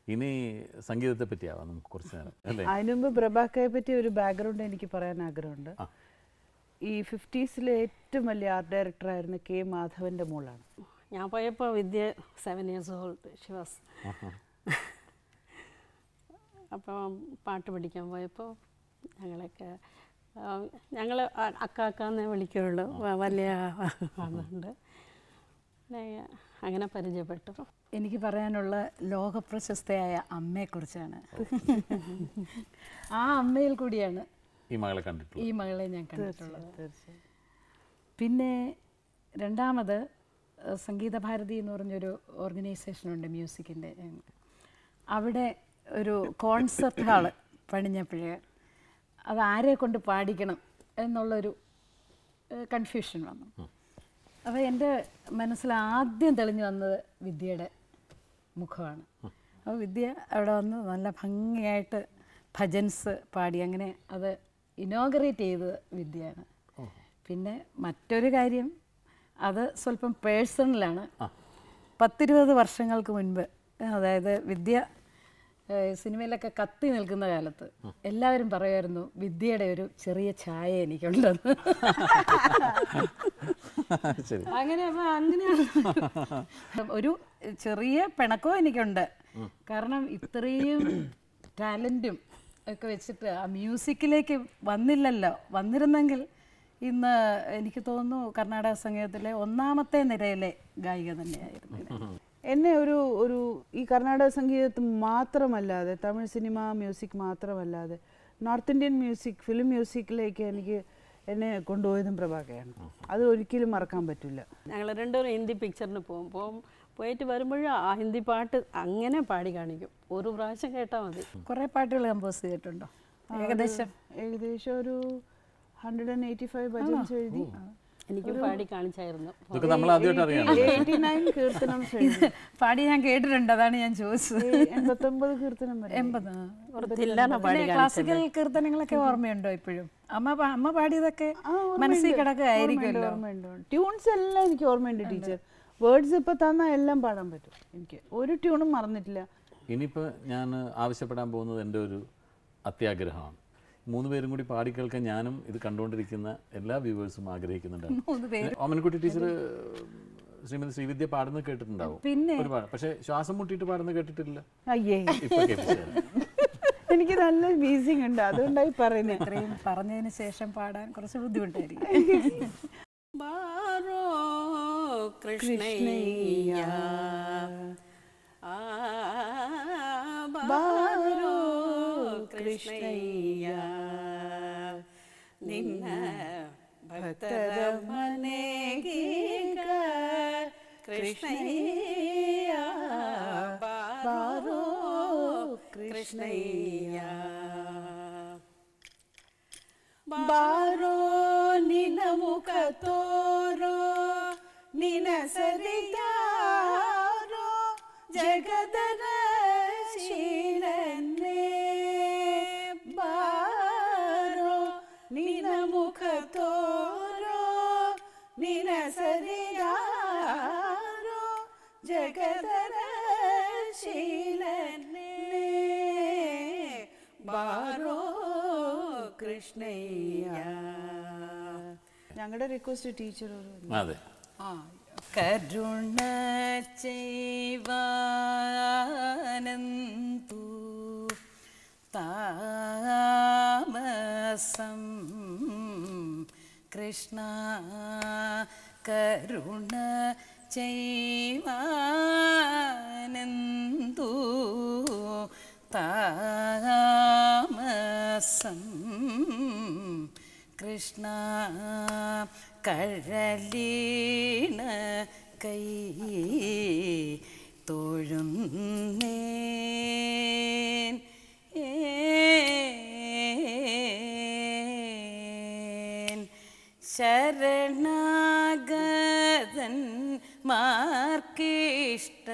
ഇനി സംഗീതത്തെ പറ്റിയാവാം നമുക്ക് കുറച്ച് നേരം അല്ലേ അതിനുമുമ്പ് പ്രഭാക്കയെ പറ്റി ഒരു ബാക്ക്ഗ്രൗണ്ട് എനിക്ക് പറയാൻ ആഗ്രഹമുണ്ട് ആ. ഈ ഫിഫ്റ്റീസിലെ ഏറ്റവും വലിയ ആർട്ട് ഡയറക്ടറായിരുന്ന കെ മാധവന്റെ മോളാണ് ഞാൻ പോയപ്പോൾ Vidya seven years old she was അപ്പം പാട്ട് പഠിക്കാൻ പോയപ്പോൾ ഞങ്ങളൊക്കെ ഞങ്ങൾ അക്കാക്കാന്നേ വിളിക്കുകയുള്ളൂ വ- വലിയ ആളുണ്ട് പിന്നെ അങ്ങനെ പരിചയപ്പെട്ടു എനിക്ക് പറയാനുള്ള ലോകപ്രശസ്തയായ അമ്മയെക്കുറിച്ചാണ് ആ അമ്മയിൽ കൂടിയാണ് ഈ മകളെ കണ്ടിട്ടുള്ളൂ ഈ മകളെ ഞാൻ കണ്ടിട്ടുള്ളത് തീർച്ചയായും പിന്നെ രണ്ടാമത് ഏഹ്, സംഗീത ഭാരതി എന്ന് പറഞ്ഞൊരു ഓർഗനൈസേഷനുണ്ട് മ്യൂസിക്കിൻ്റെ അവിടെ ഒരു കോൺസെർട്ട് ഹാള് പണിഞ്ഞപ്പോഴേ അത് ആരെ കൊണ്ട് പാടിക്കണം എന്നുള്ളൊരു കൺഫ്യൂഷൻ വന്നു അപ്പോൾ എൻ്റെ മനസ്സിൽ ആദ്യം തെളിഞ്ഞു വന്നത് വിദ്യയുടെ മുഖമാണ് അപ്പോൾ വിദ്യ അവിടെ വന്ന് നല്ല ഭംഗിയായിട്ട് ഭജൻസ് പാടി അങ്ങനെ അത് ഇനോഗ്രേറ്റ് ചെയ്തത് വിദ്യയാണ് പിന്നെ മറ്റൊരു കാര്യം അത് സ്വല്പം പേഴ്സണലാണ് പത്തിരുപത് വർഷങ്ങൾക്ക് മുൻപ് അതായത് വിദ്യ ഏഹ്, സിനിമയിലൊക്കെ കത്തി നിൽക്കുന്ന കാലത്ത് എല്ലാവരും പറയുമായിരുന്നു വിദ്യയുടെ ഒരു ചെറിയ ഛായ എനിക്കുണ്ടെന്ന് ശരി അങ്ങനെ അപ്പൊ അങ്ങനെയാണ് ഒരു ചെറിയ പിണക്കവും എനിക്കുണ്ട് കാരണം ഇത്രയും ടാലൻറ്റും ഒക്കെ വെച്ചിട്ട് ആ മ്യൂസിക്കിലേക്ക് വന്നില്ലല്ലോ വന്നിരുന്നെങ്കിൽ ഇന്ന് എനിക്ക് തോന്നുന്നു കർണാടക സംഗീതത്തിലെ ഒന്നാമത്തെ നിരയിലെ ഗായിക തന്നെയായിരുന്നു എന്നെ ഒരു ഒരു ഈ കർണാടക സംഗീതത്തിൽ മാത്രമല്ലാതെ തമിഴ് സിനിമ മ്യൂസിക് മാത്രമല്ലാതെ നോർത്ത് ഇന്ത്യൻ മ്യൂസിക് ഫിലിം മ്യൂസിക്കിലേക്ക് എനിക്ക് എന്നെ കൊണ്ടുപോയതും പ്രഭാകയാണ് അത് ഒരിക്കലും മറക്കാൻ പറ്റില്ല ഞങ്ങൾ രണ്ടുപേരും ഹിന്ദി പിക്ചറിന് പോകും പോകും പോയിട്ട് വരുമ്പോഴും ആ ഹിന്ദി പാട്ട് അങ്ങനെ പാടി കാണിക്കും ഒരു പ്രാവശ്യം കേട്ടാൽ മതി കുറേ പാട്ടുകൾ കമ്പോസ് ചെയ്തിട്ടുണ്ടോ ഏകദേശം ഏകദേശം ഒരു hundred and eighty five bhajans എഴുതി എനിക്കും പാടി കാണിച്ചായിരുന്നു ഇതൊക്കെ നമ്മൾ ആദ്യമായിട്ട് അറിയണം എയ്റ്റി നയൻ കീർത്തനം എഴുതി പാടി ഞാൻ കേട്ടിട്ടുണ്ട് അതാണ് ഞാൻ ചോദിച്ചത് എൺപത്തൊമ്പത് കീർത്തനം വരെ എൺപത് ഒരു തില്ലാന പാടി പിന്നെ ക്ലാസിക്കൽ കീർത്തനങ്ങളൊക്കെ ഓർമ്മയുണ്ടോ ഇപ്പോഴും അമ്മ പാ- അമ്മ പാടിയതൊക്കെ മനസ്സിൽ കിടക്കുകയായിരിക്കുമല്ലോ ട്യൂൺസ് എല്ലാം എനിക്ക് ഓർമ്മയുണ്ട് ടീച്ചർ വേർഡ്സ് ഇപ്പൊ തന്നാൽ എല്ലാം പാടാൻ പറ്റും എനിക്ക് ഒരു ട്യൂണും മറന്നിട്ടില്ല ഇനിയിപ്പോൾ ഞാൻ ആവശ്യപ്പെടാൻ പോകുന്നത് എൻ്റെ ഒരു അത്യാഗ്രഹമാണ് മൂന്ന് പേരും കൂടി പാടി കേൾക്കാൻ ഞാനും ഇത് കണ്ടുകൊണ്ടിരിക്കുന്ന എല്ലാ വ്യൂവേഴ്സും ആഗ്രഹിക്കുന്നുണ്ടാവും ഓമനക്കുട്ടി ടീച്ചർ ശ്രീമതി ശ്രീവിദ്യ പാടുന്നത് കേട്ടിട്ടുണ്ടാവും പിന്നെ ഒരുപാട് പക്ഷേ ശ്വാസം മുട്ടിയിട്ട് പാടുന്നത് കേട്ടിട്ടില്ല അയ്യേ ഇപ്പൊ കേൾപ്പിച്ചുതരാം. എനിക്ക് നല്ല ബീസിങ് ഉണ്ട് അതുകൊണ്ടായി പറയുന്നത് ഇത്രയും പറഞ്ഞതിന് ശേഷം പാടാൻ കുറച്ച് ബുദ്ധിമുട്ടായിരിക്കും ബാരോ കൃഷ്ണയ്യ ആ, ബാരോ കൃഷ്ണയ്യ നിന്ന ഭക്തര മനേഗീക കൃഷ്ണയ്യ ബാരോ കൃഷ്ണയ്യ ಬಾರೋ ನಿನ ಮುಖ ತೋರೋ ನಿನ ಸರಿಯಾರೋ ಜಗದನ ಶೀಲನ್ನೇ ಬಾರೋ ನಿನ ಮುಖ ತೋರೋ ನಿನ ಸರಿಯಾರೋ ಜಗದನ ಶೀಲನ್ನೇ ബാരോ കൃഷ്ണയ്യ ഞങ്ങളുടെ റിക്വസ്റ്റ് ടീച്ചർ ഒരു അതെ കരുണ ചെയ്വാനന്തു താമസം കൃഷ്ണ കരുണ ചെയ്വാനന്തു താമസം കൃഷ്ണ കഴലീണ കൈ തൊഴുന്നേൻ ഏൻ ശരണാഗതൻ മാർക്കിഷ്ട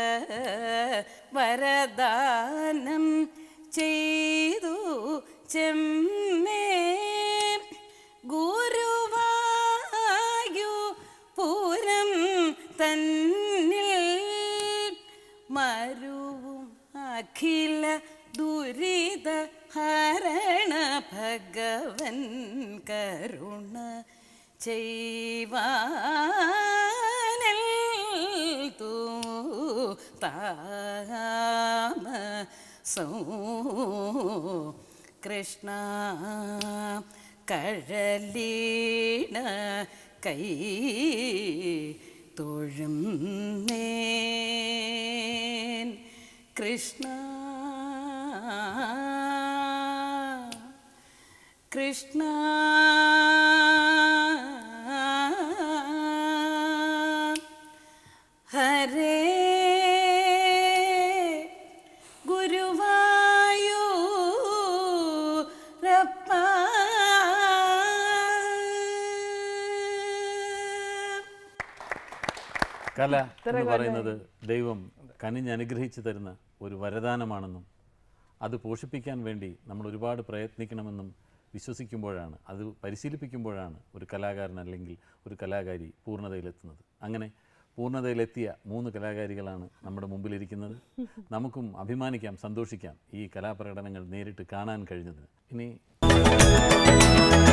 വരദാനം ചെയ്തു ചെമ്മേ ഗുരുവായു പൂരം തന്നിൽ മരുവും അഖില ദുരിത ഹരണ ഭഗവൻ കരുണ ചെയ്വാനൽ തൂ താമ സോ കൃഷ്ണ കഴലീണ കൈ തൊഴും നേൻ കൃഷ്ണ കൃഷ്ണ ഹരേ ഗുരുവായൂരപ്പ കല എന്ന് പറയുന്നത് ദൈവം കനിഞ്ഞ് അനുഗ്രഹിച്ചു തരുന്ന ഒരു വരദാനമാണെന്നും അത് പോഷിപ്പിക്കാൻ വേണ്ടി നമ്മൾ ഒരുപാട് പ്രയത്നിക്കണമെന്നും വിശ്വസിക്കുമ്പോഴാണ് അത് പരിശീലിപ്പിക്കുമ്പോഴാണ് ഒരു കലാകാരൻ അല്ലെങ്കിൽ ഒരു കലാകാരി പൂർണ്ണതയിലെത്തുന്നത് അങ്ങനെ പൂർണ്ണതയിലെത്തിയ മൂന്ന് കലാകാരികളാണ് നമ്മുടെ മുമ്പിലിരിക്കുന്നത് നമുക്കും അഭിമാനിക്കാം സന്തോഷിക്കാം ഈ കലാപ്രകടനങ്ങൾ നേരിട്ട് കാണാൻ കഴിഞ്ഞതിന് ഇനി